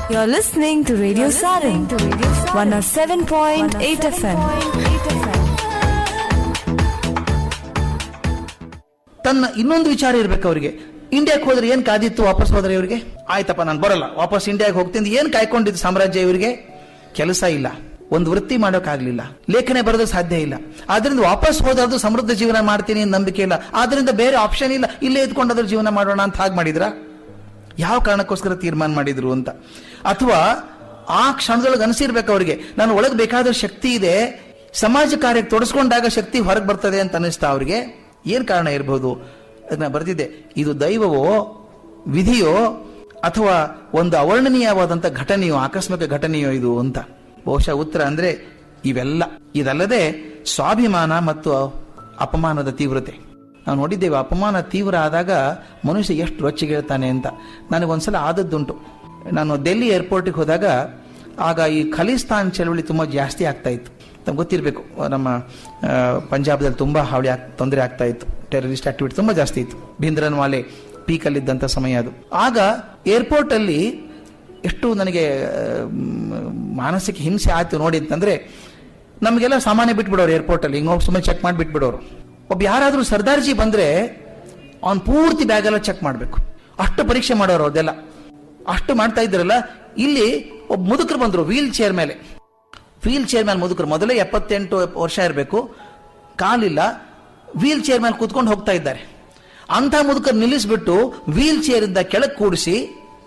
You're listening to Radio Sarin, 107.8 FM. ತನ್ನ ಇನ್ನೊಂದು ವಿಚಾರ ಇರ್ಬೇಕು ಅವರಿಗೆ ಇಂಡಿಯಾಕ್ಕೆ ಹೋದ್ರೆ ಏನ್ ಕಾದಿತ್ತು ವಾಪಸ್ ಹೋದ್ರೆ ಇವರಿಗೆ ಆಯ್ತಪ್ಪ ನಾನು ಬರಲ್ಲ ವಾಪಸ್ ಇಂಡಿಯಾಗೆ ಹೋಗ್ತೀನಿ ಏನ್ ಕಾಯ್ಕೊಂಡಿದ್ದು ಸಾಮ್ರಾಜ್ಯ ಇವರಿಗೆ ಕೆಲಸ ಇಲ್ಲ ಒಂದು ವೃತ್ತಿ ಮಾಡೋಕ್ಕಾಗ್ಲಿಲ್ಲ ಲೇಖನೆ ಬರೋದು ಸಾಧ್ಯ ಇಲ್ಲ ಆದ್ರಿಂದ ವಾಪಸ್ ಹೋದಾದ್ರು ಸಮೃದ್ಧ ಜೀವನ ಮಾಡ್ತೀನಿ ಅಂತ ನಂಬಿಕೆ ಇಲ್ಲ ಆದ್ರಿಂದ ಬೇರೆ ಆಪ್ಷನ್ ಇಲ್ಲ ಇಲ್ಲೇ ಇದ್ಕೊಂಡಾದ್ರೂ ಜೀವನ ಮಾಡೋಣ ಅಂತ ಹಾಗೆ ಮಾಡಿದ್ರ ಯಾವ ಕಾರಣಕ್ಕೋಸ್ಕರ ತೀರ್ಮಾನ ಮಾಡಿದ್ರು ಅಂತ ಅಥವಾ ಆ ಕ್ಷಣದೊಳಗೆ ಅನಿಸಿರ್ಬೇಕು ಅವರಿಗೆ ನಾನು ಒಳಗೆ ಬೇಕಾದ ಶಕ್ತಿ ಇದೆ ಸಮಾಜ ಕಾರ್ಯಕ್ಕೆ ತೊಡಸ್ಕೊಂಡಾಗ ಶಕ್ತಿ ಹೊರಗೆ ಬರ್ತದೆ ಅಂತ ಅನಿಸ್ತಾ ಅವ್ರಿಗೆ ಏನ್ ಕಾರಣ ಇರಬಹುದು ಅದನ್ನ ಬರೆದಿದ್ದೆ ಇದು ದೈವವೋ ವಿಧಿಯೋ ಅಥವಾ ಒಂದು ಅವರ್ಣನೀಯವಾದಂಥ ಘಟನೆಯೋ ಆಕಸ್ಮಿಕ ಘಟನೆಯೋ ಇದು ಅಂತ ಬಹುಶಃ ಉತ್ತರ ಅಂದ್ರೆ ಇವೆಲ್ಲ ಇದಲ್ಲದೆ ಸ್ವಾಭಿಮಾನ ಮತ್ತು ಅಪಮಾನದ ತೀವ್ರತೆ ನಾವು ನೋಡಿದ್ದೇವೆ ಅಪಮಾನ ತೀವ್ರ ಆದಾಗ ಮನುಷ್ಯ ಎಷ್ಟು ರೊಚ್ಚಿಗೇಳ್ತಾನೆ ಅಂತ ನನಗೊಂದ್ಸಲ ಆದದ್ದುಂಟು ನಾನು ಡೆಲ್ಲಿ ಏರ್ಪೋರ್ಟಿಗೆ ಹೋದಾಗ ಆಗ ಈ ಖಲಿಸ್ತಾನ್ ಚಳವಳಿ ತುಂಬ ಜಾಸ್ತಿ ಆಗ್ತಾ ಇತ್ತು ನಮ್ಗೆ ಗೊತ್ತಿರಬೇಕು ನಮ್ಮ ಆ, ಪಂಜಾಬ್ದಲ್ಲಿ ತುಂಬ ಹಾವಳಿ ಆಗ್ ತೊಂದರೆ ಆಗ್ತಾ ಇತ್ತು ಟೆರರಿಸ್ಟ್ ಆಕ್ಟಿವಿಟಿ ತುಂಬ ಜಾಸ್ತಿ ಇತ್ತು ಭಿಂದ್ರನ್ ವಾಲೆ ಪೀಕಲ್ಲಿದ್ದಂಥ ಸಮಯ ಅದು ಆಗ ಏರ್ಪೋರ್ಟ್ ಅಲ್ಲಿ ಎಷ್ಟು ನನಗೆ ಆ, ಮ್, ಮಾನಸಿಕ ಹಿಂಸೆ ಆಯ್ತು ನೋಡಿ ಅಂತಂದ್ರೆ ನಮಗೆಲ್ಲ ಸಾಮಾನ್ಯ ಬಿಟ್ಬಿಡೋರು ಏರ್ಪೋರ್ಟ್ ಅಲ್ಲಿ ಹಿಂಗ್ ಹೋಗಿ ಸುಮ್ಮನೆ ಚೆಕ್ ಮಾಡಿ ಬಿಟ್ಬಿಡೋರು ಒಬ್ಬ ಯಾರಾದ್ರೂ ಸರ್ದಾರ್ಜಿ ಬಂದ್ರೆ ಅವ್ನ್ ಪೂರ್ತಿ ಬ್ಯಾಗ್ ಎಲ್ಲ ಚೆಕ್ ಮಾಡಬೇಕು ಅಷ್ಟು ಪರೀಕ್ಷೆ ಮಾಡೋರು ಅದೆಲ್ಲ ಅಷ್ಟು ಮಾಡ್ತಾ ಇದ್ರಲ್ಲ ಇಲ್ಲಿ ಒಬ್ಬ ಮುದುಕರು ಬಂದ್ರು ವೀಲ್ ಚೇರ್ ಮೇಲೆ ವೀಲ್ ಚೇರ್ ಮೇಲೆ ಮುದುಕರು ಮೊದಲೇ ಎಪ್ಪತ್ತೆಂಟು ವರ್ಷ ಇರಬೇಕು ಕಾಲಿಲ್ಲ ವೀಲ್ ಚೇರ್ ಮೇಲೆ ಕೂತ್ಕೊಂಡು ಹೋಗ್ತಾ ಇದ್ದಾರೆ ಅಂಥ ಮುದುಕರು ನಿಲ್ಲಿಸ್ಬಿಟ್ಟು ವೀಲ್ ಚೇರ್ ಇಂದ ಕೆಳಗೆ ಕೂಡಿಸಿ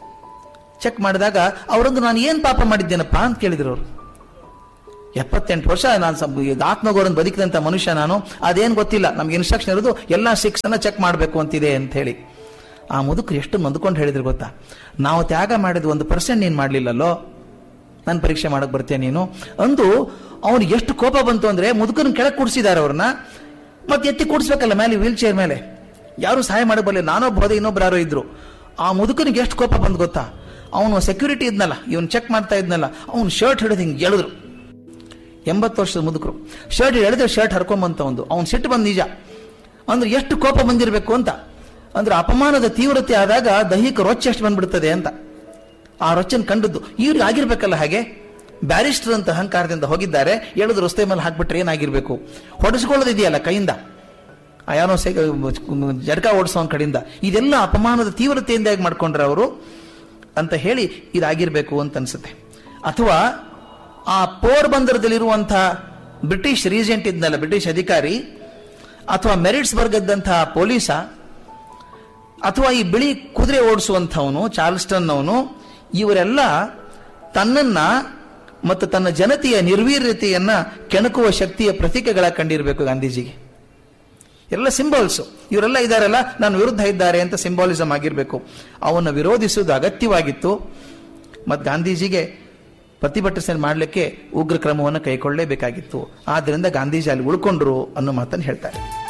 ಚೆಕ್ ಮಾಡಿದಾಗ ಅವರೊಂದು ನಾನು ಏನ್ ಪಾಪ ಮಾಡಿದ್ದೇನಪ್ಪ ಅಂತ ಕೇಳಿದ್ರು ಅವರು ಎಪ್ಪತ್ತೆಂಟು ವರ್ಷ ನಾನು ಆತ್ಮಗೌರವ ಬದುಕಿದಂತ ಮನುಷ್ಯ ನಾನು ಅದೇನ್ ಗೊತ್ತಿಲ್ಲ ನಮ್ಗೆ ಇನ್ಸ್ಟ್ರಕ್ಷನ್ ಇರೋದು ಎಲ್ಲ ಸಿಕ್ಸ್ ಅನ್ನ ಚೆಕ್ ಮಾಡಬೇಕು ಅಂತಿದೆ ಅಂತ ಹೇಳಿ ಆ ಮುದುಕರು ಎಷ್ಟು ನೊಂದ್ಕೊಂಡು ಹೇಳಿದ್ರು ಗೊತ್ತಾ ನಾವು ತ್ಯಾಗ ಮಾಡಿದ ಒಂದು ಪರ್ಸೆಂಟ್ ನೀನ್ ಮಾಡ್ಲಿಲ್ಲಲ್ಲೋ ನಾನು ಪರೀಕ್ಷೆ ಮಾಡಕ್ ಬರ್ತೇನೆ ನೀನು ಅಂದು ಅವ್ನಿಗೆ ಎಷ್ಟು ಕೋಪ ಬಂತು ಅಂದ್ರೆ ಮುದುಕರನ್ನ ಕೆಳಗೆ ಕೂಡಿಸಿದಾರೆ ಅವ್ರನ್ನ ಮತ್ತೆ ಎತ್ತಿ ಕೂಡಿಸ್ಬೇಕಲ್ಲ ಮೇಲೆ ವೀಲ್ ಚೇರ್ ಮೇಲೆ ಯಾರು ಸಹಾಯ ಮಾಡಬಲ್ಲ ನಾನೊಬ್ಬ ಹೋದೆ ಇನ್ನೊಬ್ರು ಯಾರೋ ಇದ್ರು ಆ ಮುದುಕನಿಗೆ ಎಷ್ಟು ಕೋಪ ಬಂದು ಗೊತ್ತಾ ಅವನು ಸೆಕ್ಯೂರಿಟಿ ಇದ್ನಲ್ಲ ಇವನು ಚೆಕ್ ಮಾಡ್ತಾ ಇದ್ನಲ್ಲ ಅವ್ನು ಶರ್ಟ್ ಹಿಡಿದು ಹಿಂಗೆ ಎಳೆದ್ರು ಎಂಬತ್ತು ವರ್ಷದ ಮುದುಕರು ಶರ್ಟ್ ಎಳೆದ್ರೆ ಶರ್ಟ್ ಹರ್ಕೊಂಬಂತ ಒಂದು ಅವ್ನು ಸಿಟ್ಟು ಬಂದ್ ನಿಜ ಅಂದ್ರೆ ಎಷ್ಟು ಕೋಪ ಬಂದಿರಬೇಕು ಅಂತ ಅಂದ್ರೆ ಅಪಮಾನದ ತೀವ್ರತೆ ಆದಾಗ ದೈಹಿಕ ರೊಚ್ಚ ಎಷ್ಟು ಬಂದ್ಬಿಡ್ತದೆ ಅಂತ ಆ ರೊಚ್ಚನ್ ಕಂಡದ್ದು ಇವ್ರಿಗೆ ಆಗಿರ್ಬೇಕಲ್ಲ ಹಾಗೆ ಬ್ಯಾರಿಸ್ಟರ್ ಅಂತ ಅಹಂಕಾರದಿಂದ ಹೋಗಿದ್ದಾರೆ ಎಳೆದು ರಸ್ತೆ ಮೇಲೆ ಹಾಕ್ಬಿಟ್ರೆ ಏನಾಗಿರ್ಬೇಕು ಹೊಡೆಸ್ಕೊಳ್ಳೋದಿದೆಯಲ್ಲ ಕೈಯಿಂದ ಆ ಯಾರೋ ಸೆ ಜಡ್ಕ ಓಡಿಸೋನ್ ಕಡೆಯಿಂದ ಇದೆಲ್ಲ ಅಪಮಾನದ ತೀವ್ರತೆಯಿಂದ ಹೇಗೆ ಮಾಡ್ಕೊಂಡ್ರೆ ಅವರು ಅಂತ ಹೇಳಿ ಇದಾಗಿರ್ಬೇಕು ಅಂತ ಅನ್ಸುತ್ತೆ ಅಥವಾ ಆ ಪೋರ್ ಬಂದರದಲ್ಲಿರುವಂತಹ ಬ್ರಿಟಿಷ್ ರೀಜೆಂಟ್ ಇದ್ನಲ್ಲ ಬ್ರಿಟಿಷ್ ಅಧಿಕಾರಿ ಅಥವಾ ಮೆರಿಟ್ಸ್ ವರ್ಗದ್ದಂತಹ ಪೊಲೀಸ ಅಥವಾ ಈ ಬಿಳಿ ಕುದುರೆ ಓಡಿಸುವಂಥವನು ಚಾರ್ಲ್ಸ್ಟನ್ ಅವನು ಇವರೆಲ್ಲ ತನ್ನನ್ನ ಮತ್ತು ತನ್ನ ಜನತೆಯ ನಿರ್ವೀರ್ಯತೆಯನ್ನ ಕೆಣಕುವ ಶಕ್ತಿಯ ಪ್ರತೀಕಗಳ ಕಂಡಿರಬೇಕು ಗಾಂಧೀಜಿಗೆ ಎಲ್ಲ ಸಿಂಬಲ್ಸ್ ಇವರೆಲ್ಲ ಇದಾರಲ್ಲ ನಾನು ವಿರುದ್ಧ ಇದ್ದಾರೆ ಅಂತ ಸಿಂಬಾಲಿಸಮ್ ಆಗಿರಬೇಕು ಅವನ್ನ ವಿರೋಧಿಸುವುದು ಅಗತ್ಯವಾಗಿತ್ತು ಮತ್ತು ಗಾಂಧೀಜಿಗೆ ಪ್ರತಿಭಟನೆ ಮಾಡಲಿಕ್ಕೆ ಉಗ್ರ ಕ್ರಮವನ್ನು ಕೈಗೊಳ್ಳಲೇಬೇಕಾಗಿತ್ತು ಆದ್ದರಿಂದ ಗಾಂಧೀಜಿ ಅಲ್ಲಿ ಉಳ್ಕೊಂಡ್ರು ಅನ್ನೋ ಮಾತನ್ನು ಹೇಳ್ತಾರೆ